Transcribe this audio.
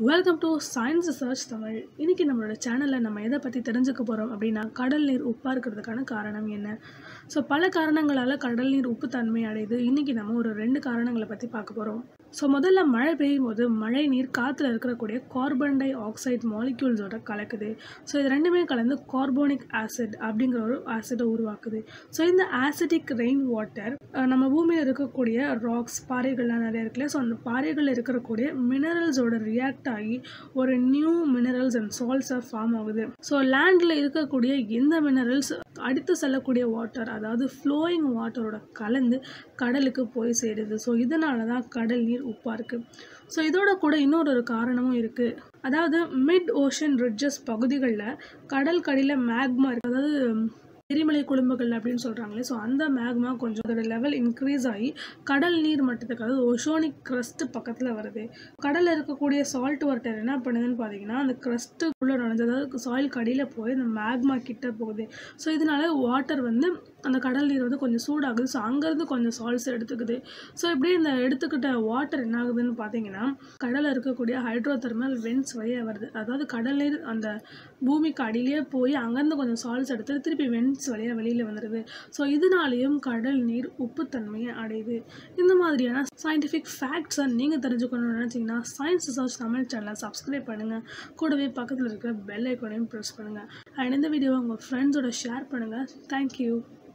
welcome to science research Tamil இன்னைக்கு நம்மளோட சேனலில் நம்ம எதை பற்றி தெரிஞ்சுக்க போகிறோம் அப்படின்னா கடல் நீர் உப்பாக இருக்கிறதுக்கான காரணம் என்ன ஸோ பல காரணங்களால் கடல் நீர் உப்பு தன்மை அடையுது இன்னைக்கு நம்ம ஒரு ரெண்டு காரணங்களை பற்றி பார்க்க போகிறோம் ஸோ முதல்ல மழை பெய்யும் போது மழை நீர் காற்றுல இருக்கக்கூடிய கார்பன் டை ஆக்சைடு மாலிக்யூல்ஸோட கலக்குது ஸோ இது ரெண்டுமே கலந்து கார்போனிக் ஆசிட் அப்படிங்கிற ஒரு ஆசிடை உருவாக்குது ஸோ இந்த ஆசிடிக் ரெயின் வாட்டர் நம்ம பூமியில் இருக்கக்கூடிய ராக்ஸ் பாறைகள்லாம் நிறைய இருக்குல்ல ஸோ அந்த பாறைகளில் இருக்கக்கூடிய மினரல்ஸோட ரியாக்ட் ஆகி ஒரு நியூ மினரல்ஸ் அண்ட் சால்ட்ஸாக ஃபார்ம் ஆகுது ஸோ லேண்டில் இருக்கக்கூடிய எந்த மினரல்ஸ் அடித்து செல்லக்கூடிய வாட்டர் அதாவது ஃப்ளோயிங் வாட்டரோட கலந்து கடலுக்கு போய் சேருது ஸோ இதனால தான் கடல் நீர் உப்பாக இருக்குது ஸோ இதோட கூட இன்னொரு ஒரு காரணமும் இருக்குது அதாவது மிட் ஓஷன் ரிட்ஜஸ் பகுதிகளில் கடல் கடியில் மேக்மா இருக்குது அதாவது எரிமலை குழும்புகள் அப்படின்னு சொல்கிறாங்களே ஸோ அந்த மேக்மா கொஞ்சம் அதோட லெவல் இன்க்ரீஸ் ஆகி கடல் நீர் மட்டத்துக்கு அதாவது ஒஷோனிக் க்ரஸ்ட் பக்கத்தில் வருது கடலில் இருக்கக்கூடிய சால்ட் வாட்டர் என்ன பண்ணுதுன்னு பார்த்தீங்கன்னா அந்த க்ரஸ்ட்டுக்குள்ளே நுழைஞ்சு அதாவது சாயில் கடியில் போய் அந்த மேக்மா கிட்ட போகுது ஸோ இதனால வாட்டர் வந்து அந்த கடல் நீர் வந்து கொஞ்சம் சூடாகுது ஸோ அங்கேருந்து கொஞ்சம் சால்ட்ஸ் எடுத்துக்குது ஸோ இப்படி இந்த எடுத்துக்கிட்ட வாட்டர் என்ன ஆகுதுன்னு பார்த்தீங்கன்னா கடலில் இருக்கக்கூடிய ஹைட்ரோ தெர்மல் வென்ஸ் வழியாக வருது அதாவது கடல் நீர் அந்த பூமிக்கு அடியிலே போய் அங்கேருந்து கொஞ்சம் சால்ட்ஸ் எடுத்து திருப்பி வென்ஸ் வழியாக வெளியில் வந்துடுது ஸோ இதனாலேயும் கடல் நீர் உப்புத்தன்மையை அடையுது இந்த மாதிரியான சயின்டிஃபிக் ஃபேக்ட்ஸை நீங்கள் தெரிஞ்சுக்கணும்னு நினச்சிங்கன்னா சயின்ஸ் ரிசர்ச் தமிழ் சேனலை சப்ஸ்கிரைப் பண்ணுங்கள் கூடவே பக்கத்தில் இருக்கிற பெல் ஐக்கோனையும் ப்ரெஸ் பண்ணுங்கள் அண்ட் இந்த வீடியோவை உங்கள் ஃப்ரெண்ட்ஸோட ஷேர் பண்ணுங்கள் தேங்க்யூ